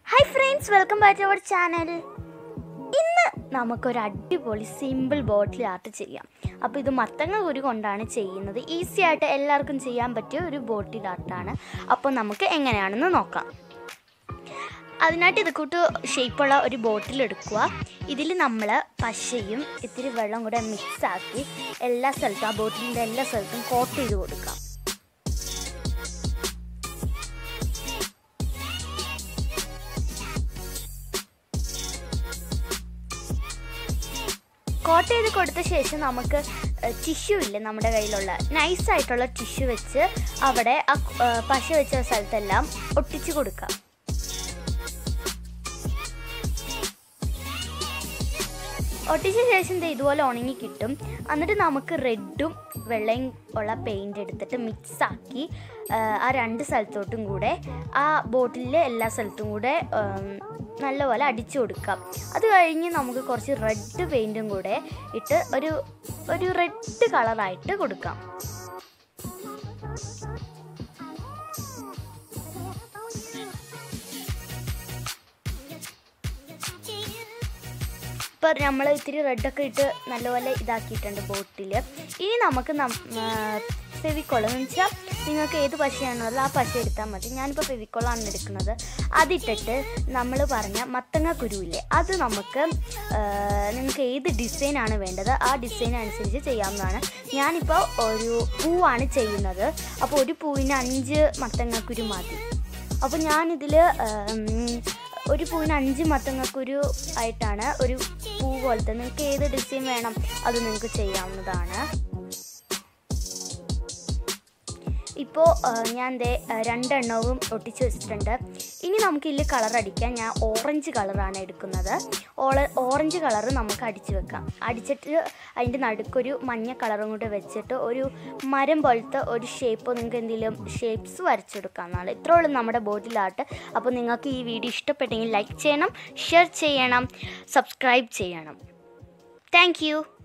hi friends welcome back to our channel ഇന്ന് നമുക്കൊരു അടിപൊളി സിമ്പിൾ ബോട്ടിൽ ആർട്ട് ചെയ്യാം അപ്പോൾ ഇത് മത്തങ്ങ കുരു കൊണ്ടാണ് ചെയ്യുന്നത് ഈസി ആയിട്ട് എല്ലാവർക്കും ചെയ്യാൻ പറ്റിയ ഒരു ബോട്ടിൽ ആർട്ടാണ് അപ്പോൾ നമുക്ക് എങ്ങനെയാണെന്ന് നോക്കാം അതിനായിട്ട് ഇത് കൂട്ട് ഷേപ്പുള്ള ഒരു ബോട്ടിൽ എടുക്കുക ഇതിൽ നമ്മൾ പശയും ഇത്തിരി വെള്ളം കൂടെ മിക്സ് ആക്കി എല്ലാ സ്ഥലത്തും ആ ബോട്ടിലിൻ്റെ എല്ലാ സ്ഥലത്തും കോട്ട് ചെയ്ത് കൊടുക്കാം കോട്ട് ചെയ്ത് കൊടുത്ത ശേഷം നമുക്ക് ടിഷ്യൂ ഇല്ലേ നമ്മുടെ കയ്യിലുള്ള നൈസായിട്ടുള്ള ടിഷ്യൂ വെച്ച് അവിടെ ആ ഏഹ്, പശ വെച്ച സ്ഥലത്തെല്ലാം ഒട്ടിച്ചു കൊടുക്കാം ഒട്ടിച്ച ശേഷം ദേ ഇതുപോലെ ഉണങ്ങി കിട്ടും എന്നിട്ട് നമുക്ക് റെഡും വെള്ളയും ഉള്ള പെയിൻ്റ് എടുത്തിട്ട് മിക്സ് ആക്കി ആ രണ്ട് സ്ഥലത്തോട്ടും കൂടെ ആ ബോട്ടിലെ എല്ലാ സ്ഥലത്തും കൂടെ ഉം, നല്ലപോലെ അടിച്ചു കൊടുക്കാം അത് കഴിഞ്ഞ് നമുക്ക് കുറച്ച് റെഡ് പെയിൻറ്റും കൂടെ ഇട്ട് ഒരു ഒരു റെഡ് കളറായിട്ട് കൊടുക്കാം ഇപ്പം നമ്മൾ ഇത്തിരി റെഡൊക്കെ ഇട്ട് നല്ലപോലെ ഇതാക്കിയിട്ടുണ്ട് ബോട്ടിൽ ഇനി നമുക്ക് ഫെവിക്കോൾ എന്ന് വെച്ചാൽ നിങ്ങൾക്ക് ഏത് പശയാണോ ഉള്ളത് ആ പശ എടുത്താൽ മതി ഞാനിപ്പോൾ ഫെവിക്കോളാണ് എടുക്കുന്നത് അതിട്ടിട്ട് നമ്മൾ പറഞ്ഞ മത്തങ്ങ കുരുവില്ലേ അത് നമുക്ക് നിങ്ങൾക്ക് ഏത് ഡിസൈനാണ് വേണ്ടത് ആ ഡിസൈൻ അനുസരിച്ച് ചെയ്യാവുന്നതാണ് ഞാനിപ്പോൾ ഒരു പൂവാണ് ചെയ്യുന്നത് അപ്പോൾ ഒരു പൂവിന് അഞ്ച് മത്തങ്ങക്കുരു മതി അപ്പോൾ ഞാനിതിൽ ഒരു പൂവിന് അഞ്ച് മത്തങ്ങക്കുരു ആയിട്ടാണ് ഒരു പൂ പോലത്തെ നിങ്ങൾക്ക് ഏത് ഡിസൈൻ വേണം അത് നിങ്ങൾക്ക് ചെയ്യാവുന്നതാണ് ഇപ്പോൾ ഞാൻ ദേ ആ, രണ്ടെണ്ണവും ഒട്ടിച്ച് വെച്ചിട്ടുണ്ട് ഇനി നമുക്ക് ഇതിൽ കളർ അടിക്കാം ഞാൻ ഓറഞ്ച് കളറാണ് എടുക്കുന്നത് ഓള ഓറഞ്ച് കളർ നമുക്ക് അടിച്ച് വെക്കാം അടിച്ചിട്ട് അതിൻ്റെ നടുക്കൊരു മഞ്ഞ കളറും കൂടെ വെച്ചിട്ട് ഒരു മരം പോലത്തെ ഒരു ഷേപ്പ് നിങ്ങൾക്ക് എന്തെങ്കിലും ഷേപ്സ് വരച്ചെടുക്കാം എന്നാണ് ഇത്രേ ഉള്ളൂ നമ്മുടെ ബോട്ടിൽ ആർട്ട് അപ്പോൾ നിങ്ങൾക്ക് ഈ വീഡിയോ ഇഷ്ടപ്പെട്ടെങ്കിൽ ലൈക്ക് ചെയ്യണം ഷെയർ ചെയ്യണം സബ്സ്ക്രൈബ് ചെയ്യണം താങ്ക്